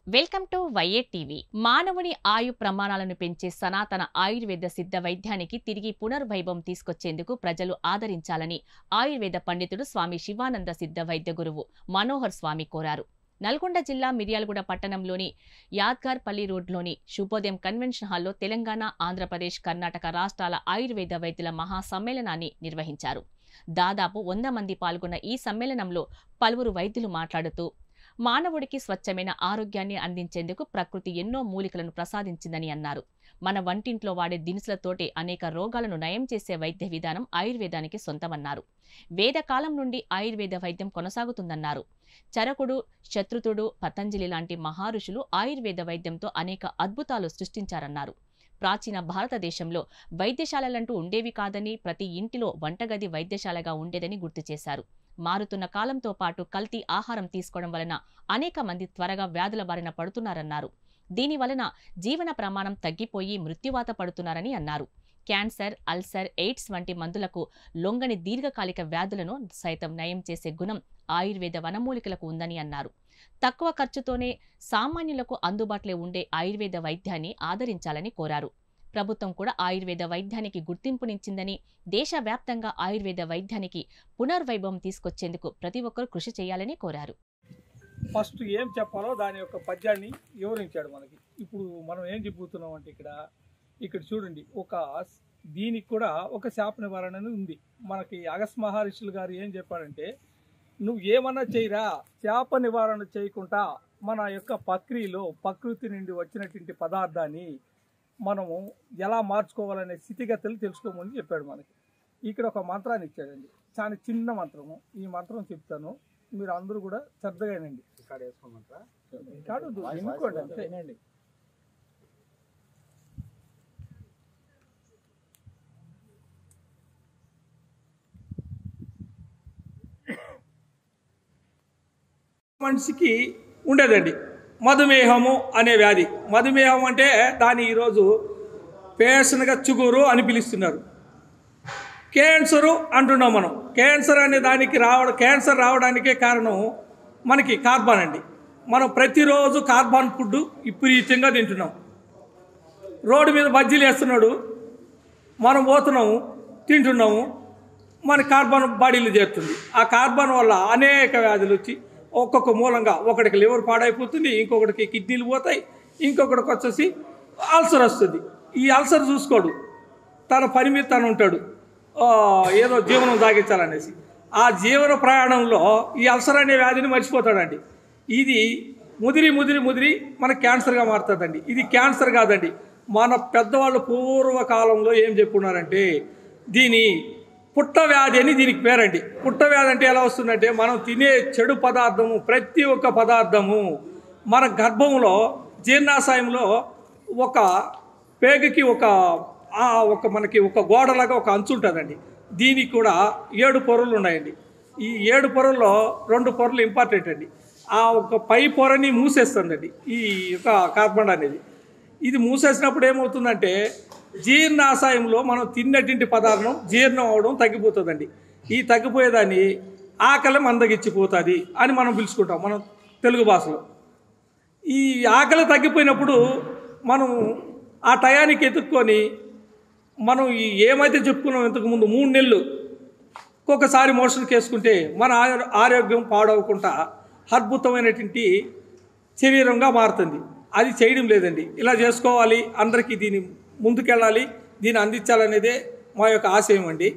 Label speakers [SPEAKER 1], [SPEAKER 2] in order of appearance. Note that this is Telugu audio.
[SPEAKER 1] వెల్కమ్ టు వైఏ టీవీ మానవుని ఆయు ప్రమాణాలను పెంచే సనాతన ఆయుర్వేద సిద్ధ వైద్యానికి తిరిగి పునర్వైభవం తీసుకొచ్చేందుకు ప్రజలు ఆదరించాలని ఆయుర్వేద పండితుడు స్వామి శివానంద సిద్ధ వైద్య గురువు మనోహర్ స్వామి కోరారు నల్గొండ జిల్లా మిర్యాలగూడ పట్టణంలోని యాద్గార్పల్లి రోడ్లోని శుభోదయం కన్వెన్షన్ హాల్లో తెలంగాణ ఆంధ్రప్రదేశ్ కర్ణాటక రాష్ట్రాల ఆయుర్వేద వైద్యుల మహాసమ్మేళనాన్ని నిర్వహించారు దాదాపు వంద మంది పాల్గొన్న ఈ సమ్మేళనంలో పలువురు వైద్యులు మాట్లాడుతూ మానవుడికి స్వచ్ఛమైన ఆరోగ్యాన్ని అందించేందుకు ప్రకృతి ఎన్నో మూలికలను ప్రసాదించిందని అన్నారు మన వంటింట్లో వాడే దినుసులతోటే అనేక రోగాలను నయం చేసే వైద్య విధానం ఆయుర్వేదానికి సొంతమన్నారు వేదకాలం నుండి ఆయుర్వేద వైద్యం కొనసాగుతుందన్నారు చరకుడు శత్రుతుడు పతంజలి లాంటి మహారుషులు ఆయుర్వేద వైద్యంతో అనేక అద్భుతాలు సృష్టించారన్నారు ప్రాచీన భారతదేశంలో వైద్యశాలలంటూ ఉండేవి కాదని ప్రతి ఇంటిలో వంటగది వైద్యశాలగా ఉండేదని గుర్తు చేశారు మారుతున్న కాలంతో పాటు కల్తీ ఆహారం తీసుకోవడం వలన అనేక మంది త్వరగా వ్యాధుల బారిన పడుతున్నారన్నారు దీని వలన జీవన ప్రమాణం తగ్గిపోయి మృత్యువాత పడుతున్నారని అన్నారు క్యాన్సర్ అల్సర్ ఎయిడ్స్ వంటి మందులకు లొంగని దీర్ఘకాలిక వ్యాధులను సైతం నయం చేసే గుణం ఆయుర్వేద వనమూలికలకు ఉందని అన్నారు తక్కువ ఖర్చుతోనే సామాన్యులకు అందుబాటులో ఉండే ఆయుర్వేద వైద్యాన్ని ఆదరించాలని కోరారు ప్రభుత్వం కూడా ఆయుర్వేద వైద్యానికి గుర్తింపునిచ్చిందని దేశవ్యాప్తంగా ఆయుర్వేద వైద్యానికి పునర్వైభవం తీసుకొచ్చేందుకు ప్రతి ఒక్కరూ కృషి చేయాలని కోరారు
[SPEAKER 2] ఫస్ట్ ఏం చెప్పాలో దాని యొక్క పద్యాన్ని వివరించాడు మనకి ఇప్పుడు మనం ఏం చెబుతున్నాం అంటే ఇక్కడ ఇక్కడ చూడండి ఒక దీనికి కూడా ఒక శాప నివారణ అనేది ఉంది మనకి అగస్ మహర్షులు గారు ఏం చెప్పారంటే నువ్వు ఏమన్నా చేయరా శాప నివారణ చేయకుండా మన యొక్క ప్రక్రియలో ప్రకృతి నుండి వచ్చినటువంటి పదార్థాన్ని మనము ఎలా మార్చుకోవాలనే స్థితిగతులు తెలుసుకోమని చెప్పాడు మనకి ఇక్కడ ఒక మంత్రాన్ని ఇచ్చాడండి చాలా చిన్న మంత్రము ఈ మంత్రం చెప్తాను మీరు అందరూ కూడా శ్రద్ధగా వినండి రికార్డు వద్దు, వినుకోండి అంతే మనిషికి ఉండేదండి మధుమేహము అనే వ్యాధి మధుమేహం అంటే దాన్ని ఈరోజు పేషన్గా చుగురు అని పిలుస్తున్నారు క్యాన్సరు అంటున్నాం మనం క్యాన్సర్ అనే దానికి రావడం క్యాన్సర్ రావడానికే కారణం మనకి కార్బన్ అండి మనం ప్రతిరోజు కార్బన్ ఫుడ్ విపరీతంగా తింటున్నాం రోడ్డు మీద బజ్జీలు వేస్తున్నాడు మనం పోతున్నాము తింటున్నాము మన కార్బన్ బాడీలో చేరుతుంది ఆ కార్బన్ వల్ల అనేక వ్యాధులు వచ్చి ఒక్కొక్క మూలంగా ఒకటికి లివర్ పాడైపోతుంది ఇంకొకటికి కిడ్నీలు పోతాయి ఇంకొకటికి వచ్చేసి అల్సర్ వస్తుంది ఈ అల్సర్ చూసుకోడు తన పని మీద తను ఉంటాడు ఆ, ఏదో జీవనం సాగించాలనేసి ఆ జీవన ప్రయాణంలో ఈ అల్సర్ అనే వ్యాధిని మర్చిపోతాడండి ఇది ముదిరి ముదిరి ముదిరి మన క్యాన్సర్గా మారుతుందండి ఇది క్యాన్సర్ కాదండి మన పెద్దవాళ్ళు పూర్వకాలంలో ఏం చెప్పున్నారంటే దీని పుట్ట వ్యాధి అని దీనికి పేరండి పుట్ట వ్యాధి అంటే ఎలా వస్తుందంటే మనం తినే చెడు పదార్థము ప్రతి ఒక్క పదార్థము మన గర్భంలో జీర్ణాశయంలో ఒక పేగకి ఒక ఆ ఒక మనకి ఒక గోడలాగా ఒక అంచు ఉంటుందండి దీనికి కూడా ఏడు పొరలు ఉన్నాయండి ఈ ఏడు పొరల్లో రెండు పొరలు ఇంపార్టెంట్ అండి ఆ ఒక పై పొరని మూసేస్తుందండి ఈ యొక్క కార్బన్ అనేది ఇది మూసేసినప్పుడు ఏమవుతుందంటే జీర్ణాశయంలో మనం తిన్నటువంటి పదార్థం జీర్ణం అవడం తగ్గిపోతుందండి ఈ తగ్గిపోయేదాన్ని ఆకలి మందగిచ్చిపోతుంది అని మనం పిలుచుకుంటాం మనం తెలుగు భాషలో ఈ ఆకలి తగ్గిపోయినప్పుడు మనం ఆ టయానికి ఎత్తుక్కొని మనం ఈ ఏమైతే చెప్పుకున్నాం ఇంతకుముందు మూడు నెలలు ఒక్కొక్కసారి మోషన్కి వేసుకుంటే మన ఆరో- ఆరోగ్యం పాడవకుండా అద్భుతమైనటువంటి శరీరంగా మారుతుంది అది చేయడం లేదండి ఇలా చేసుకోవాలి అందరికీ దీన్ని ముందుకెళ్ళాలి దీన్ని అందించాలనేదే మా యొక్క ఆశయం అండి